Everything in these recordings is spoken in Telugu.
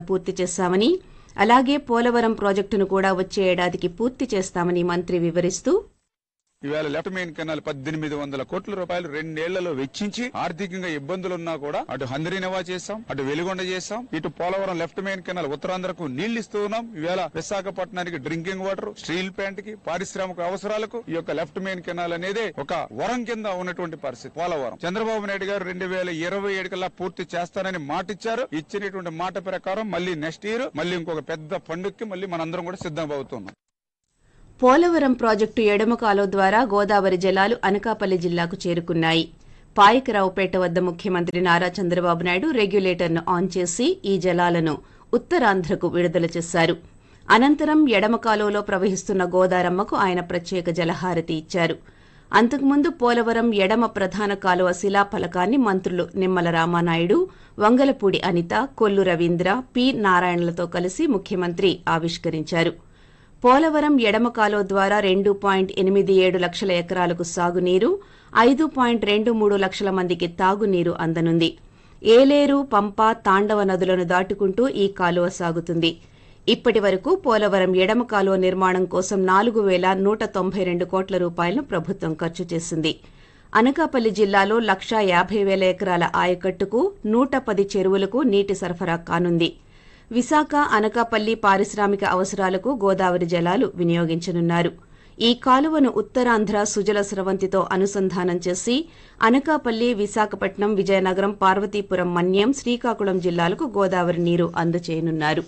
పూర్తి చేశామని అలాగే పోలవరం ప్రాజెక్టును కూడా వచ్చే ఏడాదికి పూర్తి చేస్తామని మంత్రి వివరిస్తూ ఇవాళ లెఫ్ట్ మెయిన్ కెనాల్ పద్దెనిమిది వందల కోట్ల రూపాయలు రెండేళ్లలో వెచ్చించి ఆర్థికంగా ఇబ్బందులున్నా కూడా అటు హందరీనవా చేశాం అటు వెలుగొండ చేశాం ఇటు పోలవరం లెఫ్ట్ మెయిన్ కెనాల్ ఉత్తరాంధ్రకు నీళ్లు ఇస్తూ ఉన్నాం ఇవాళ విశాఖపట్నానికి డ్రింకింగ్ వాటర్ స్టీల్ ప్లాంట్ కి పారిశ్రామిక అవసరాలకు ఈ యొక్క లెఫ్ట్ మెయిన్ కెనాల్ అనేది ఒక వరం కింద ఉన్నటువంటి పరిస్థితి పోలవరం చంద్రబాబు నాయుడు గారు రెండు వేల ఇరవై ఏడు కల్లా పూర్తి చేస్తానని మాట ఇచ్చారు ఇచ్చినటువంటి మాట ప్రకారం మళ్ళీ నెక్స్ట్ ఇయర్ మళ్ళీ ఇంకొక పెద్ద పండుగకి మళ్ళీ మనందరం కూడా సిద్ధం అవుతున్నాం పోలవరం ప్రాజెక్టు ఎడమ కాలువ ద్వారా గోదావరి జలాలు అనకాపల్లి జిల్లాకు చేరుకున్నాయి పాయకరావుపేట వద్ద ముఖ్యమంత్రి నారా చంద్రబాబు నాయుడు రెగ్యులేటర్ను ఆన్ చేసి ఈ జలాలను ఉత్తరాంధ్రకు విడుదల చేశారు అనంతరం ఎడమ కాలువలో ప్రవహిస్తున్న గోదారమ్మకు ఆయన ప్రత్యేక జలహారతి ఇచ్చారు అంతకుముందు పోలవరం ఎడమ ప్రధాన కాలువ శిలాఫలకాన్ని మంత్రులు నిమ్మల రామానాయుడు వంగలపూడి అనిత కొల్లు రవీంద్ర పి నారాయణలతో కలిసి ముఖ్యమంత్రి ఆవిష్కరించారు పోలవరం ఎడమ కాలువ ద్వారా రెండు పాయింట్ ఎనిమిది ఏడు లక్షల ఎకరాలకు సాగునీరు ఐదు పాయింట్ రెండు మూడు లక్షల మందికి తాగునీరు అందనుంది ఏలేరు పంప తాండవ నదులను దాటుకుంటూ ఈ కాలువ సాగుతుంది ఇప్పటి వరకు పోలవరం ఎడమ కాలువ నిర్మాణం కోసం నాలుగు వేల నూట తొంభై రెండు కోట్ల రూపాయలను ప్రభుత్వం ఖర్చు చేసింది అనకాపల్లి జిల్లాలో లక్షా యాభై వేల ఎకరాల ఆయకట్టుకు నూట పది చెరువులకు నీటి సరఫరా కానుంది విశాఖ అనకాపల్లి పారిశ్రామిక అవసరాలకు గోదావరి జలాలు వినియోగించనున్నారు ఈ కాలువను ఉత్తరాంధ్ర సుజల స్రవంతితో అనుసంధానం చేసి అనకాపల్లి విశాఖపట్నం విజయనగరం పార్వతీపురం మన్యం శ్రీకాకుళం జిల్లాలకు గోదావరి నీరు అందచేయనున్నారు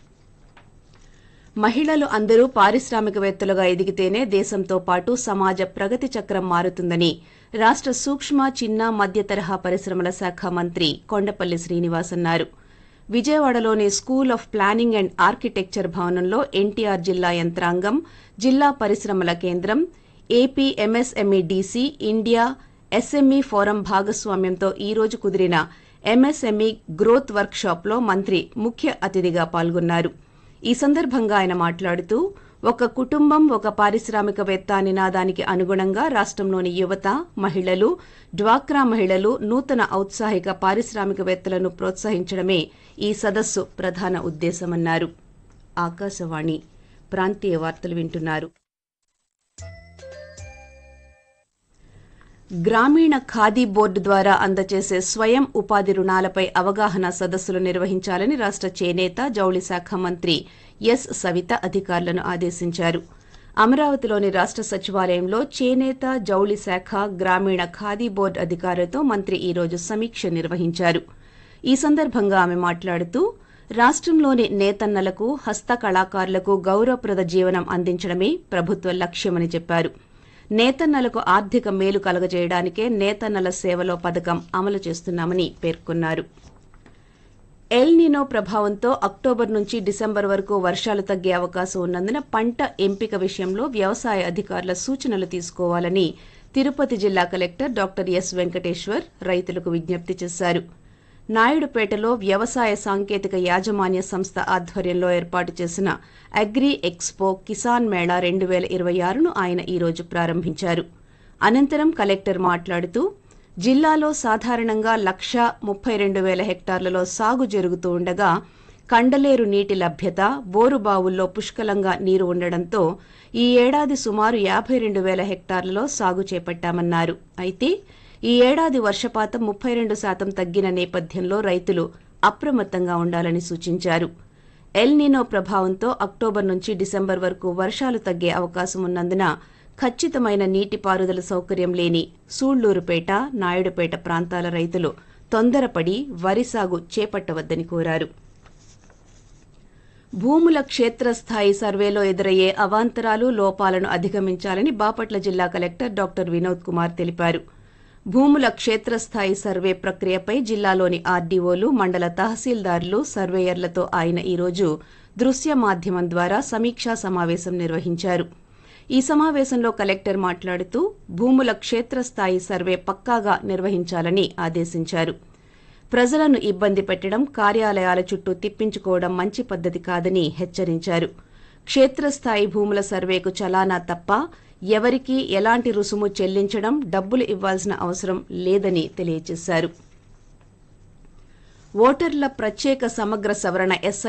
మహిళలు అందరూ పారిశ్రామికవేత్తలుగా ఎదిగితేనే దేశంతో పాటు సమాజ ప్రగతి చక్రం మారుతుందని రాష్ట సూక్ష్మ చిన్న మధ్య తరహా పరిశ్రమల శాఖ మంత్రి కొండపల్లి శ్రీనివాస్ అన్నారు విజయవాడలోని school of planning and architecture భవనంలో ఎన్టీఆర్ జిల్లా యంత్రాంగం జిల్లా పరిశ్రమల కేంద్రం AP MSME DC India SME forum భాగస్వామ్యంతో ఈ రోజు కుదిరిన ఎంఎస్ఎంఈ గ్రోత్ వర్క్ షాప్లో మంత్రి ముఖ్య అతిథిగా పాల్గొన్నారు ఈ సందర్భంగా ఆయన మాట్లాడుతూ ఒక కుటుంబం ఒక పారిశ్రామికవేత్త నినాదానికి అనుగుణంగా రాష్ట్రంలోని యువత మహిళలు డ్వాక్రా మహిళలు నూతన ఔత్సాహిక పారిశ్రామికవేత్తలను ప్రోత్సహించడమే ఈ సదస్సు ప్రధాన ఉద్దేశమన్నారు ఆకాశవాణి ప్రాంతీయ వార్తలు వింటున్నారు గ్రామీణ ఖాదీ బోర్డు ద్వారా అందజేసే స్వయం ఉపాధి రుణాలపై అవగాహన సదస్సులు నిర్వహించాలని రాష్ట చేనేత జౌళి శాఖ మంత్రి ఎస్ సవిత అధికారులను ఆదేశించారు అమరావతిలోని రాష్ట సచివాలయంలో చేనేత జౌళి శాఖ గ్రామీణ ఖాదీ బోర్డు అధికారులతో మంత్రి ఈ రోజు సమీక్ష నిర్వహించారు ఈ సందర్భంగా ఆమె మాట్లాడుతూ రాష్ట్రంలోని నేతన్నలకు హస్త కళాకారులకు గౌరవప్రద జీవనం అందించడమే ప్రభుత్వ లక్ష్యమని చెప్పారు నేతన్నలకు ఆర్థిక మేలు కలగజేయడానికే నేతన్నల సేవలో పథకం అమలు చేస్తున్నామని పేర్కొన్నారు ఎల్ నినో ప్రభావంతో అక్టోబర్ నుంచి డిసెంబర్ వరకు వర్షాలు తగ్గే అవకాశం ఉన్నందున పంట ఎంపిక విషయంలో వ్యవసాయ అధికారుల సూచనలు తీసుకోవాలని తిరుపతి జిల్లా కలెక్టర్ డాక్టర్ ఎస్ వెంకటేశ్వర్ రైతులకు విజ్ఞప్తి చేశారు నాయుడుపేటలో వ్యవసాయ సాంకేతిక యాజమాన్య సంస్థ ఆధ్వర్యంలో ఏర్పాటు చేసిన అగ్రి ఎక్స్పో కిసాన్ మేళా రెండు వేల ఇరవై ఆరును ఆయన ఈ రోజు ప్రారంభించారు అనంతరం కలెక్టర్ మాట్లాడుతూ జిల్లాలో సాధారణంగా లక్ష ముప్పై రెండు వేల హెక్టార్లలో సాగు జరుగుతూ ఉండగా కండలేరు నీటి లభ్యత బోరుబావుల్లో పుష్కలంగా నీరు ఉండడంతో ఈ ఏడాది సుమారు యాభై రెండు వేల హెక్టార్లలో సాగు చేపట్టామన్నారు అయితే ఈ ఏడాది వర్షపాతం ముప్పై రెండు శాతం తగ్గిన నేపథ్యంలో రైతులు అప్రమత్తంగా ఉండాలని సూచించారు ఎల్ నీనో ప్రభావంతో అక్టోబర్ నుంచి డిసెంబర్ వరకు వర్షాలు తగ్గే అవకాశం ఉన్నందున ఖచ్చితమైన నీటిపారుదల సౌకర్యం లేని సూళ్లూరుపేట నాయుడుపేట ప్రాంతాల రైతులు తొందరపడి వరి సాగు చేపట్టవద్దని కోరారు భూముల క్షేత్రస్థాయి సర్వేలో ఎదురయ్యే అవాంతరాలు లోపాలను అధిగమించాలని బాపట్ల జిల్లా కలెక్టర్ డాక్టర్ వినోద్ కుమార్ తెలిపారు భూముల క్షేత్రస్థాయి సర్వే ప్రక్రియపై జిల్లాలోని ఆర్డీఓలు మండల తహసీల్దారులు సర్వేయర్లతో ఆయన ఈరోజు దృశ్య మాధ్యమం ద్వారా సమీక్షా సమావేశం నిర్వహించారు ఈ సమావేశంలో కలెక్టర్ మాట్లాడుతూ భూముల క్షేత్రస్థాయి సర్వే పక్కాగా నిర్వహించాలని ఆదేశించారు ప్రజలను ఇబ్బంది పెట్టడం కార్యాలయాల చుట్టూ తిప్పించుకోవడం మంచి పద్ధతి కాదని హెచ్చరించారు క్షేత్రస్థాయి భూముల సర్వేకు చలానా తప్ప ఎవరికీ ఎలాంటి రుసుము చెల్లించడం డబ్బులు ఇవ్వాల్సిన అవసరం లేదని తెలియజేశారు ఓటర్ల ప్రత్యేక సమగ్ర సవరణ ఎస్ఐ